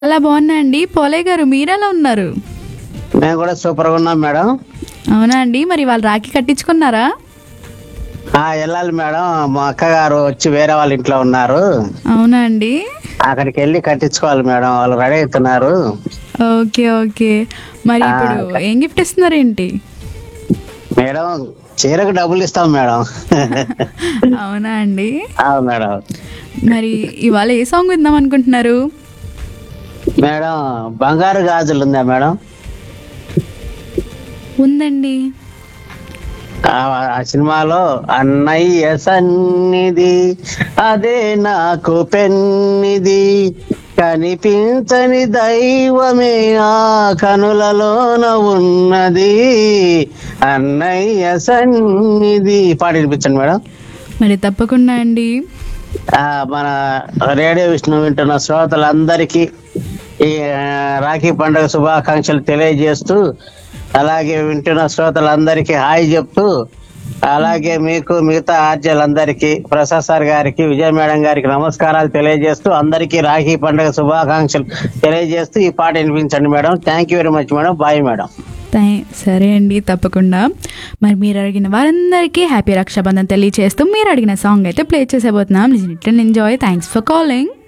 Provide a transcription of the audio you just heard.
చాలా బాగున్నా అండి పోలయ్య గారు మీరెలా ఉన్నారు మేము కూడా సూపర్గా ఉన్నాం మేడం అవునా అండి మరి వాళ్ళు రాఖీ కట్టించుకున్నారా ఆ, వెళ్ళాలి మేడం మా అక్కగారు వచ్చి వేరే వాళ్ళ ఇంట్లో ఉన్నారు అవునా అండి అక్కడికి వెళ్ళి కట్టించుకోవాలి మేడం వాళ్ళు రెడీ అవుతున్నారు ఓకే ఓకే మరి ఇప్పుడు ఏం గిఫ్ట్ ఇస్తున్నారేంటి మేడం చీరకు డబ్బులు ఇస్తాం మేడం అవునా అండి అవును మేడం మరి ఇవాళ ఏ సాంగ్ విందాం అనుకుంటున్నారు మేడం బంగారు గాజులు ఉందా మేడం ఉందండి ఆ ఆ సినిమాలో అన్నయ్య సన్నిధి అదే నాకు పెన్నిది కనిపించని దైవమే ఆ కనులలోన ఉన్నది అన్నయ్య సన్నిధి పాట వినిపించండి మేడం మరి తప్పకుండా అండి ఆ, మన రేడియో విష్ణు వింటున్న శ్రోతలందరికీ ఈ ఆ, రాఖీ పండుగ శుభాకాంక్షలు తెలియజేస్తూ అలాగే వింటున్న శ్రోతలందరికీ హాయ్ చెప్తూ అలాగే మీకు మిగతా ఆర్జలందరికీ ప్రసాద్ సార్ గారికి విజయ మేడం గారికి నమస్కారాలు తెలియజేస్తూ అందరికీ రాఖీ పండుగ శుభాకాంక్షలు తెలియజేస్తూ ఈ పాట వినిపించండి madam thank you very much madam bye madam thank సరే అండి తప్పకుండా మరి మీరు అడిగిన వారందరికీ హ్యాపీ రక్షాబంధన్ తెలియజేస్తూ మీరు అడిగిన సాంగ్ అయితే ప్లే చేసేబోతున్నాం listen it and enjoy thanks for calling